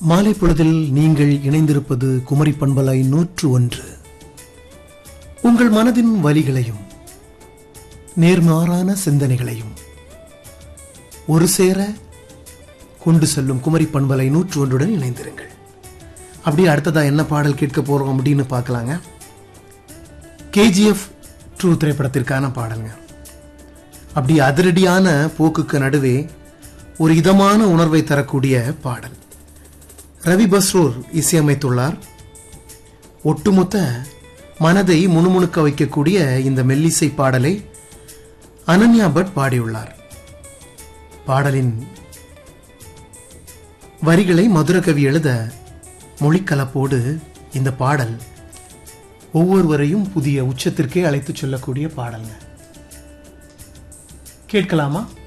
மாலை பொழுதில் நீங்கள் இணைந்திருப்பது குமரி பண்பலை நூற்று ஒன்று உங்கள் மனதின் வலிகளையும் நேர்மாறான சிந்தனைகளையும் ஒரு சேர கொண்டு செல்லும் குமரி பண்பலை நூற்று ஒன்றுடன் இணைந்திருங்கள் அப்படியே அடுத்ததா என்ன பாடல் கேட்க போறோம் அப்படின்னு பார்க்கலாங்க கேஜிஎஃப் ட்ரூ திரைப்படத்திற்கான பாடலுங்க அப்படி அதிரடியான போக்குக்கு நடுவே ஒரு இதமான உணர்வை தரக்கூடிய பாடல் ரவி பஸ்ரூர் இசையமைத்துள்ளார் ஒட்டுமொத்த மனதை முணுமுணுக்க வைக்கக்கூடிய இந்த மெல்லிசை பாடலை அனன்யா பட் பாடியுள்ளார் பாடலின் வரிகளை மதுரகவி எழுத மொழிக்கலப்போடு இந்த பாடல் ஒவ்வொருவரையும் புதிய உச்சத்திற்கே அழைத்துச் செல்லக்கூடிய பாடல்ங்க கேட்கலாமா